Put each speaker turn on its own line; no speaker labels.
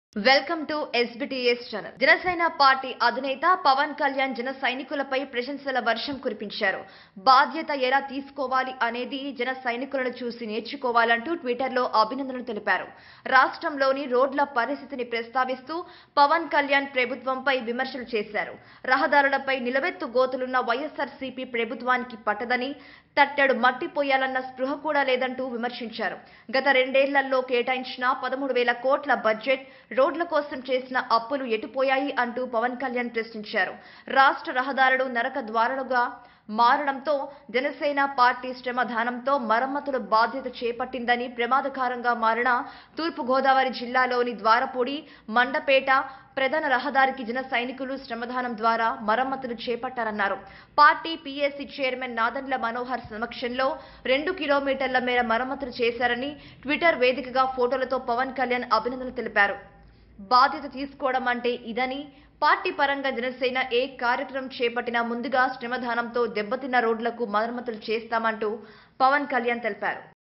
welcome to SBTS channel Janasena party అధినేత పవన్ కళ్యాణ్ జన సైనికులపై ప్రశంసల వర్షం కురిపించారు బాధ్యత ఎలా తీసుకోవాలి అనేది జన సైనికులను చూసి నేర్చుకోవాలంటూ ట్విట్టర్లో అభినందనలు తెలిపారు రాష్ట్రంలోని రోడ్ల పరిస్థితిని ప్రస్తావిస్తూ పవన్ కళ్యాణ్ ప్రభుత్వంపై విమర్శలు చేశారు రహదారులపై నిలవెత్తు గోతులున్న వైఎస్ఆర్సీపీ ప్రభుత్వానికి పట్టదని తట్టెడు మట్టిపోయాలన్న స్పృహ కూడా లేదంటూ విమర్శించారు గత రెండేళ్లలో కేటాయించిన పదమూడు వేల కోట్ల బడ్జెట్ రోడ్ల కోసం చేసిన అప్పులు ఎటుపోయాయి అంటూ పవన్ కళ్యాణ్ ప్రశ్నించారు రాష్ట్ర రహదారులు నరక ద్వారాలుగా మారడంతో జనసేన పార్టీ శ్రమదానంతో మరమ్మతుల బాధ్యత చేపట్టిందని ప్రమాదకరంగా మారిన తూర్పు గోదావరి జిల్లాలోని ద్వారపూడి మండపేట ప్రధాన రహదారికి జన సైనికులు శ్రమదానం ద్వారా మరమ్మతులు చేపట్టారన్నారు party PSC chairman Nadendla Manohar సమక్షంలో రెండు కిలోమీటర్ల మేర మరమ్మతులు చేశారని ట్విట్టర్ వేదికగా ఫోటోలతో పవన్ కళ్యాణ్ అభినందనలు తెలిపారు బాధ్యత తీసుకోవడం అంటే ఇదని పార్టీ పరంగా జనసేన ఏ కార్యక్రమం చేపట్టినా ముందుగా శ్రమదానంతో దెబ్బతిన్న రోడ్లకు మరమ్మతులు చేస్తామంటూ పవన్ కళ్యాణ్ తెలిపారు